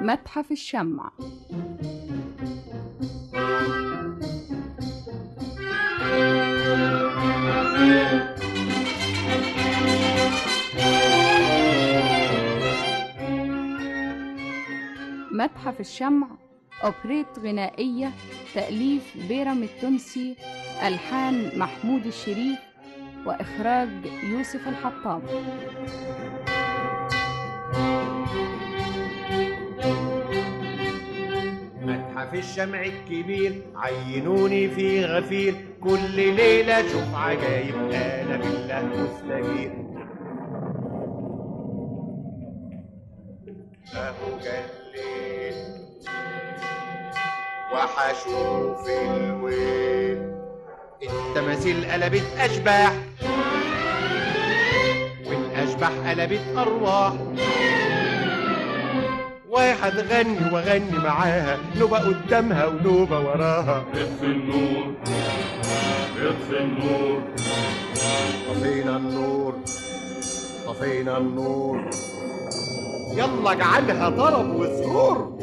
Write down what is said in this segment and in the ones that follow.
متحف الشمع متحف الشمع أوبريت غنائية تأليف بيرم التونسي ألحان محمود الشريف وإخراج يوسف الحطاب متحف الشمع الكبير عينوني في غفير كل ليلة أشوف عجايب أنا بالله مستجير أهو جه الليل وحشوف الويل التماثيل قلبت أشباح والأشباح قلبت أرواح واحد غني واغني معاها نوبة قدامها ونوبة وراها اطفي النور اطفي النور طفينا النور طفينا النور يلا اجعلها طرب وسرور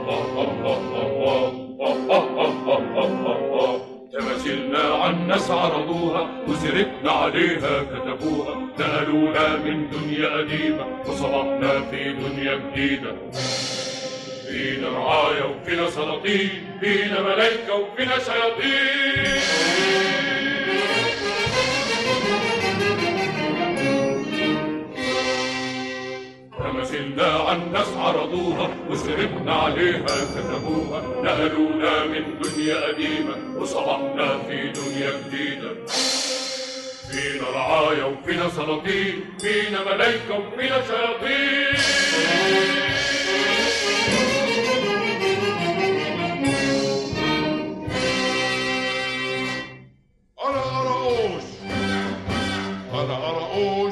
تماثيلنا عن ناس عرضوها وسيرتنا عليها كتبوها نقلونا من دنيا قديمة وصبحنا في دنيا جديدة فينا رعايا وفينا سلاطين فينا ملايكة وفينا شياطين تماثيلنا عن ناس عرضوها وسربنا عليها كتبوها نقلونا من دنيا قديمة وصبحنا في دنيا جديدة فينا رعايا وفينا سلاطين فينا ملايكة وفينا شياطين أنا أرقوش أنا أرقوش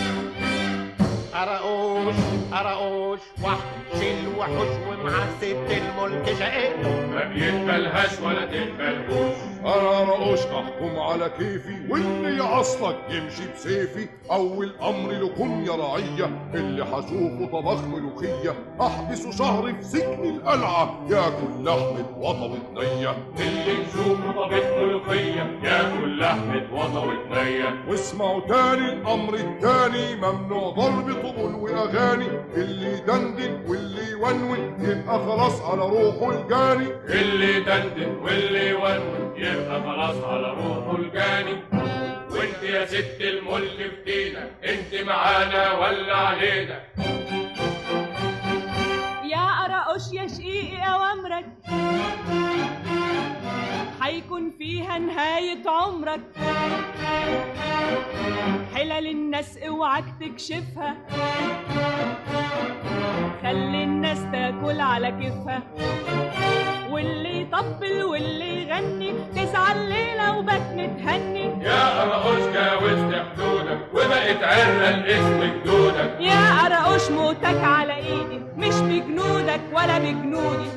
أرقوش أرقوش وحش الوحوش ومع ست الملك شقيته ما بيتبلهاش ولا تتبلهوش أنا أرقوش أحكم على كيفي واللي يعصلك يمشي بسيفي أول أمر لكم يا رعية اللي هشوفه طبخ ملوخية أحبسه شهر في سجن القلعة ياكل لحمة وطبة نية اللي نشوفه طبيخ ملوخية ياكل لحمة وطوة نية واسمعوا تاني الأمر التاني ممنوع ضرب طبل وأغاني اللي يدندن واللي يونون يبقى خلاص على روحه الجاني اللي دندن واللي يونون يبقى خلاص على روحه الجاني وانت يا ست الملك فدينا انت معانا ولا علينا يا قرقش يا شقيقي أوامرك حيكون فيها نهاية عمرك حلل الناس اوعك تكشفها خلي الناس تاكل على كيفها واللي يطبل واللي يغني تزعل ليلة وبات متهني يا قرقوش جاوزت حدودك وبقت عرة الاسم جدودك يا قرقش موتك على ايدي مش بجنودك ولا بجنودي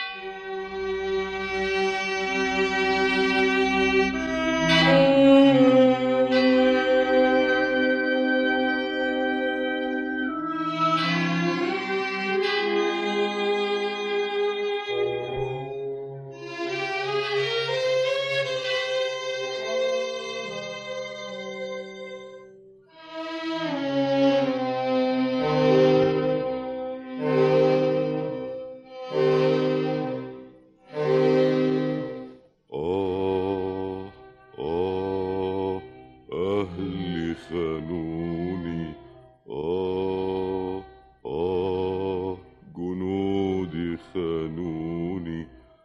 آه آه أهلي خانوني آه آه جنودي خانوني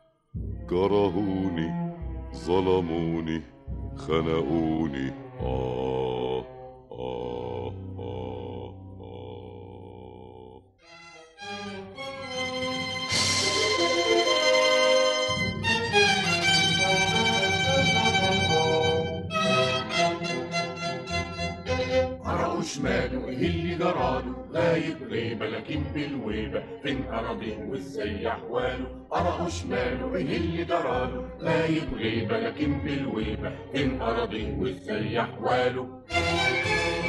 كرهوني ظلموني خنقوني آه آه آه آه قرأوا شماله ايه اللي جراله غايب غيبة لكن بالويبة فين أراضيه وازاي أحواله قرأوا شماله ايه اللي جراله غايب غيبة لكن بالويبة فين أراضيه وازاي أحواله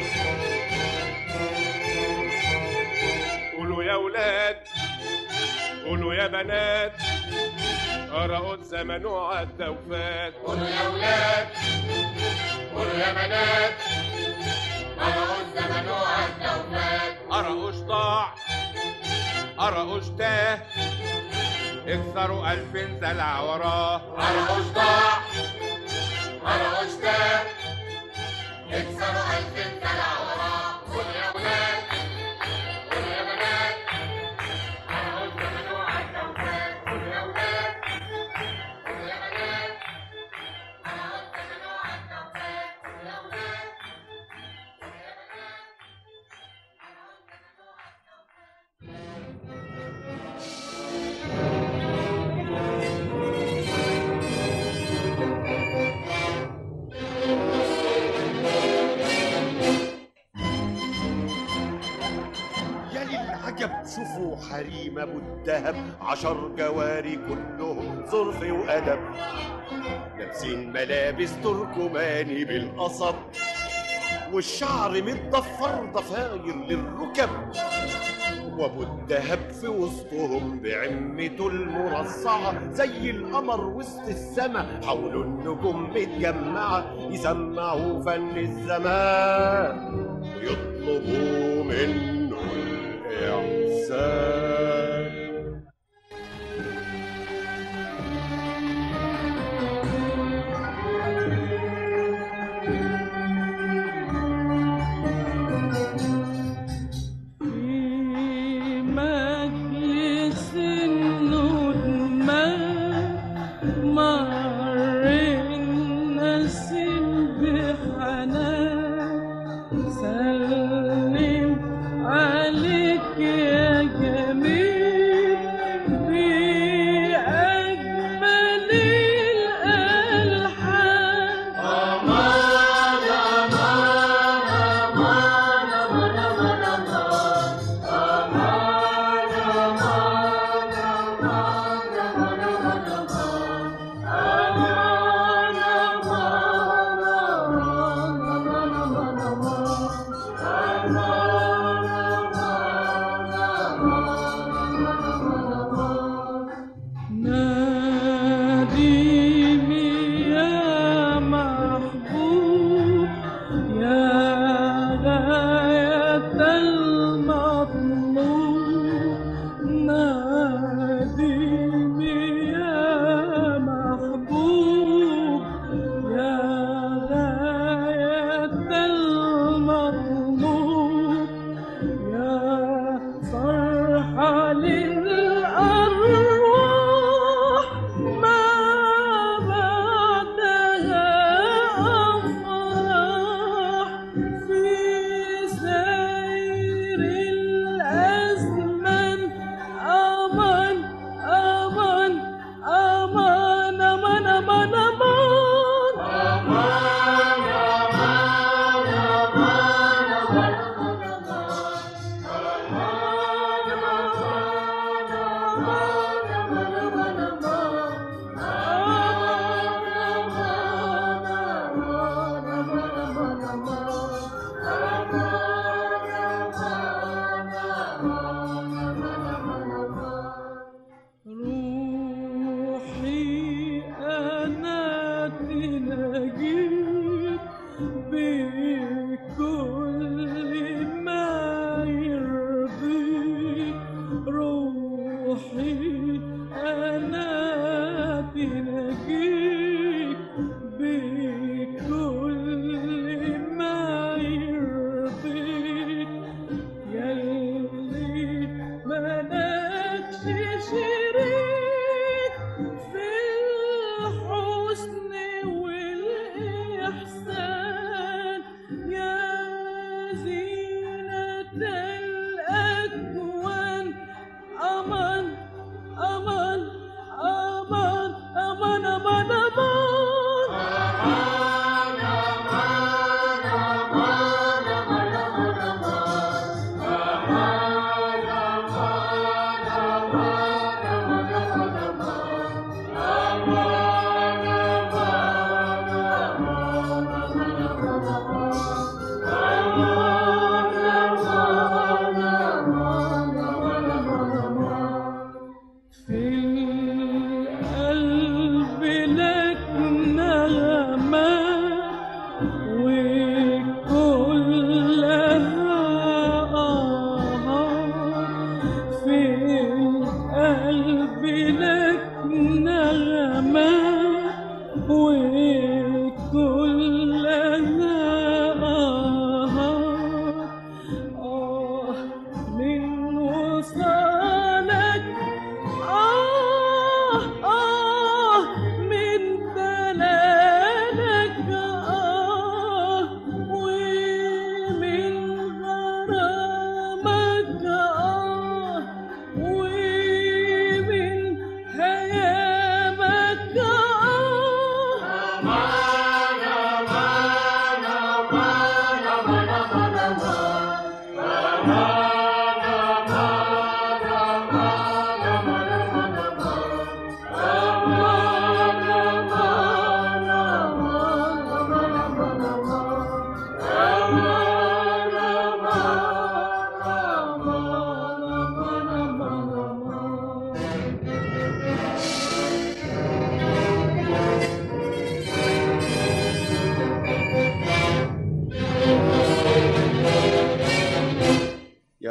قولوا يا ولاد قولوا يا بنات قرأوا الزمن وعدى وفات قولوا يا ولاد قولوا يا بنات قرأوا الزمن وعدى وفات قرأوش ضاع قرأوش تاه اكثروا ألف زلع وراه قرأوا ضاع قرأوا اشتاق اكسروا ألف سلع وراه قولوا يا ولاد قولوا يا بنات قرأوا الزمن وعدى وفات قولوا يا ولاد قولوا يا بنات قرأوا الزمن وعدى وفات قولوا يا ولاد قولوا يا بنات قرأوا الزمن وعدى وفات يا للعجب شوفوا حريم ابو الدهب عشر جواري كلهم ظرف وادب لابسين ملابس تركماني بالقصب والشعر متضفر ضفاير للركب وابو الدهب في وسطهم بعمته المرصعة زي القمر وسط السما حول النجوم متجمعة يسمعوا فن الزمان ويطلبوا منه الإحسان في مجلس الندمة مر الناس بحنان سلم عليك يا جميل بأجمل الألحان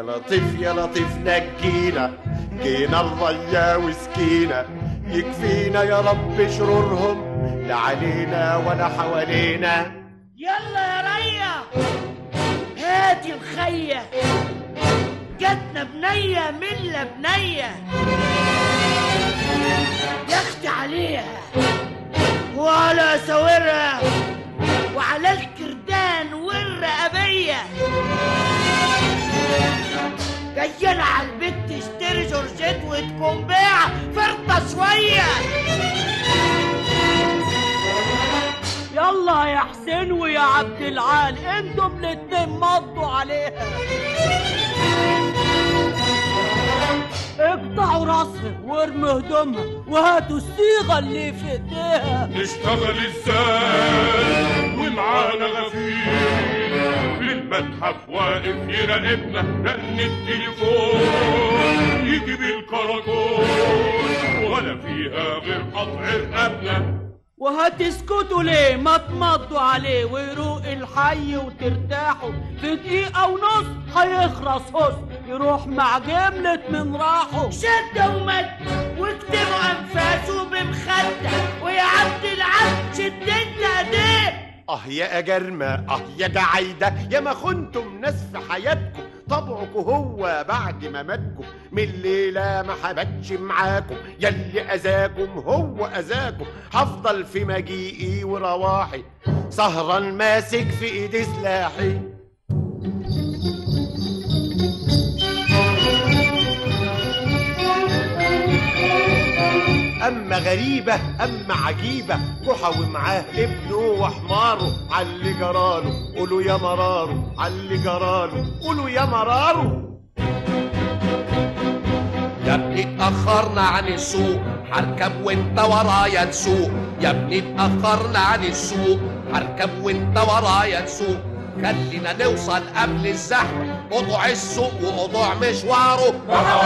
لطيف يا لطيف نجينا جينا الضيا وسكينا يكفينا يا رب شرورهم لا علينا ولا حوالينا يلا يا ريا هاتي الخية جاتنا بنية ملة بنية يختي عليها وعلى ساورها وعلى الكردان والرقبية جايين على البيت تشتري جورجيت وتكون بيع فرطة شوية يلا يا حسين ويا عبد العال انتم الاتنين مضوا عليها اقطعوا راسها وارموا هدومها وهاتوا الصيغة اللي في ايديها نشتغل ازاي ومعانا غفير في المتحف واقف يراقبنا رن التليفون يجيب الكراكون ولا فيها غير قطع رقبنا وهتسكتوا ليه ما تمضوا عليه ويروق الحي وترتاحوا في دقيقة ونص هيخرس هس يروح مع جملة من راحوا شدة ومد واكتبوا أنفاسه بمخدة ويا عبد العبد شد انت ايديه اه يا أجرمة اه يا جعايدة يا ما خنتم ناس في حياتكم طبعكم هو بعد ما ماتكم من الليلة ما حبتش معاكم يلي أذاكم هو أذاكم هفضل في مجيئي ورواحي سهران ماسك في إيدي سلاحي أما غريبة أما عجيبة جحا ومعاه ابنه وحماره عاللي جراله قولوا يا مراره عاللي جراله قولوا يا مراره يا ابني اتأخرنا عن السوق هركب وانت ورايا تسوق يا ابني اتأخرنا عن السوق هركب وانت ورايا تسوق خلينا نوصل قبل الزحمة قطع السوق وقطع مشواره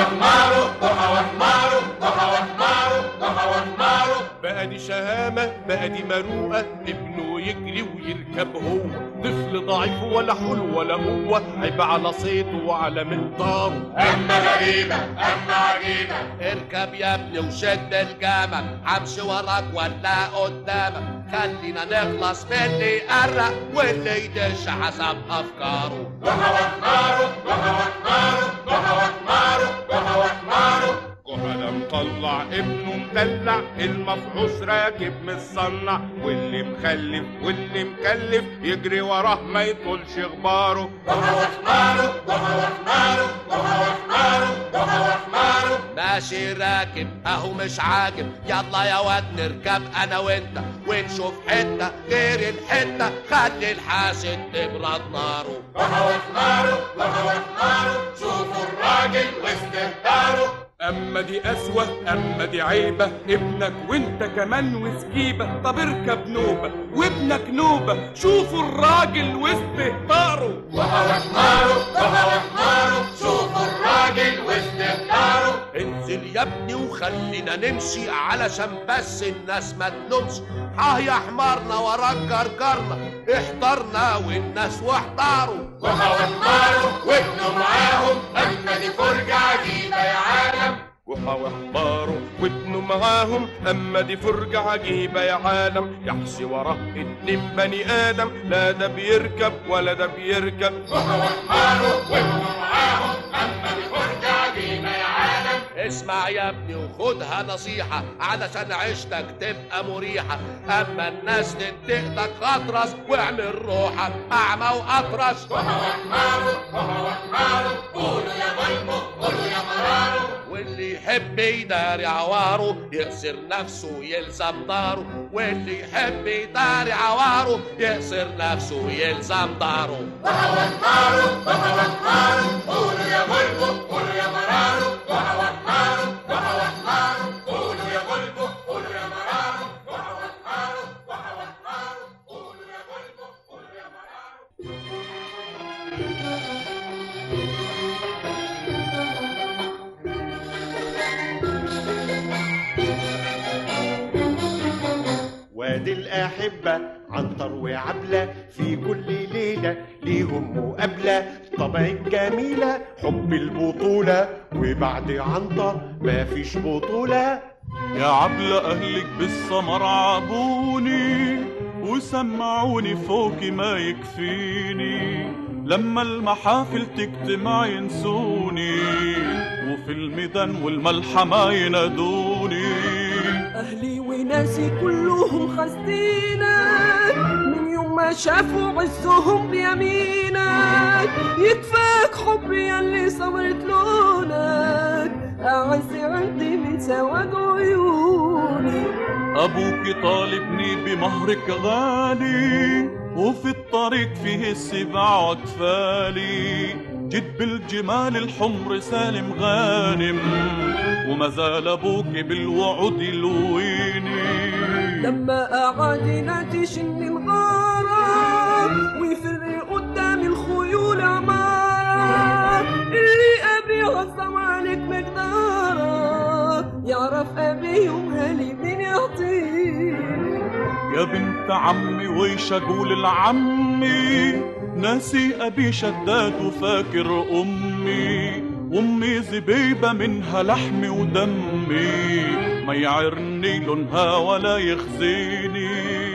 بقى دي شهامة بقى دي مروءة ابنه يجري ويركب هو طفل ضعيف ولا حلو ولا قوة عيب على صيته وعلى منطاره اركب يا ابني وشد الجمل همشي وراك ولا قدامك خلينا نخلص من اللي يقرق واللي يدش حسب افكاره جهل مطلع ابنه مدلع المفحوص راكب متصنع واللي مخلف واللي مكلف يجري وراه ما يطولش غباره ماشي راكب اهو مش عاجب يلا يا واد نركب انا وانت ونشوف حته غير الحته خلي الحاسد تبرد ناره اما دي قسوة اما دي عيبة ابنك وانت كمان وسكيبة طب اركب نوبة وابنك نوبة شوفوا الراجل وسط هطاره انزل يا ابني وخلينا نمشي علشان بس الناس ما تلومش ها يا حمارنا وراك جرجرنا احضرنا والناس واحضروا وحا وحماره وابنه معاهم اما دي فرجة عجيبة يا عالم يحشي وراه اتنين بني ادم لا ده بيركب ولا ده بيركب اسمع يا ابني وخدها نصيحة علشان عيشتك تبقى مريحة اما الناس تنتقدك اطرس واعمل روحك اعمى واطرش واللي يحب يداري عواره يأسر نفسه يلزم داره واللي يحب يداري عواره يأسر نفسه يلزم داره وادي الأحبة عنتر وعبلة في كل ليلة ليهم مقابلة الطبع الجميلة حب البطولة وبعد عنتر مفيش بطولة يا عبل أهلك بالسمر عابوني وسمعوني فوق ما يكفيني لما المحافل تجتمع ينسوني وفي الميدان والملحمة ينادوني أهلي وناسي كلهم خاسدينك من يوم ما شافوا عزهم بيمينك يكفاك حبي يلي صبرت لونك أعز عندي من سواد عيوني أبوك طالبني بمهرك غالي وفي الطريق فيه السبع وأطفالي جد بالجمال الحمر سالم غانم وما زال أبوك بالوعود يلويني لما أعادنا تشن الغارة ويفر قدام الخيول عمارة اللي أبي غصم عليك مقدارة يعرف أبي يومها لي مين يعطيني يا بنت عمي ويش اقول لعمي ناسي ابي شداد وفاكر امي امي زبيبة منها لحمي ودمي ما يعرني لونها ولا يخزيني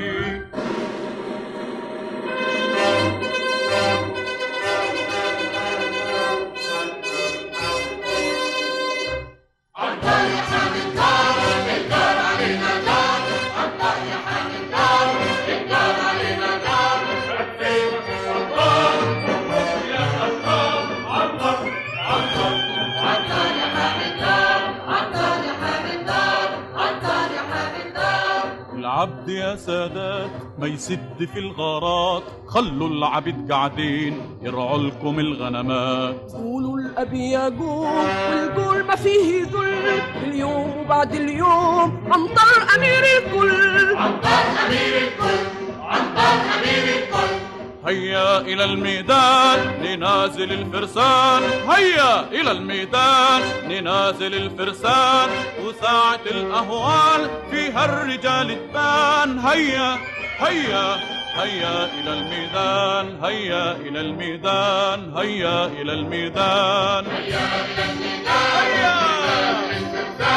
العبد يا سادات ما يسد في الغارات خلوا العبد قاعدين يرعوا لكم الغنمات قولوا الأبي يقول والقول ما فيه ذل اليوم وبعد اليوم عنطر أمير الكل هيا إلى الميدان ننازل الفرسان هيا إلى الميدان ننازل الفرسان وساعة الأهوال فيها الرجال تبان هيا هيا هيا إلى الميدان هيا إلى الميدان هيا إلى الميدان هيا إلى الميدان هيا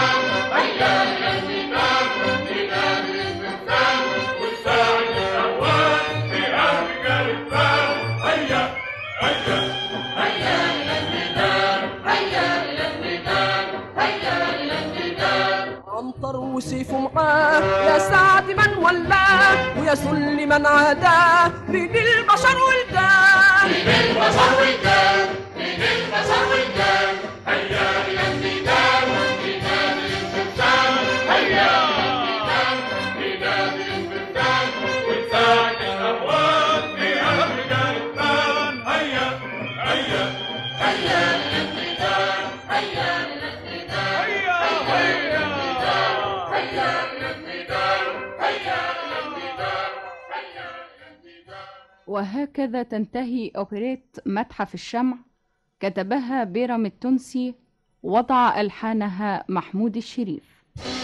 عنطر وسيف معاه يا سعد من ولاه ويا سل من عاداه من البشر ولدان وهكذا تنتهي أوبريت متحف الشمع كتبها بيرم التونسي وضع ألحانها محمود الشريف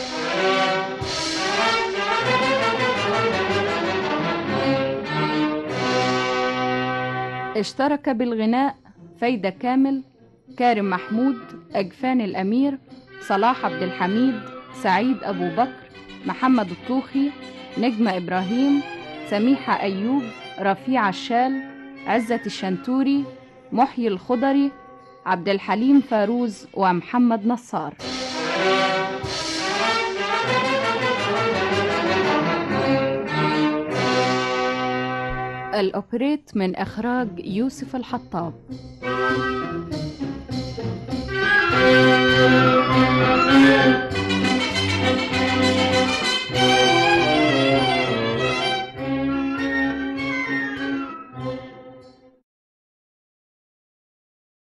اشترك بالغناء فايدة كامل كارم محمود أجفان الأمير صلاح عبد الحميد سعيد أبو بكر محمد الطوخي نجمة إبراهيم سميحة أيوب رفيع الشال عزة الشنتوري محيي الخضري عبد الحليم فاروز ومحمد نصار الأوبريت من إخراج يوسف الحطاب Thank you.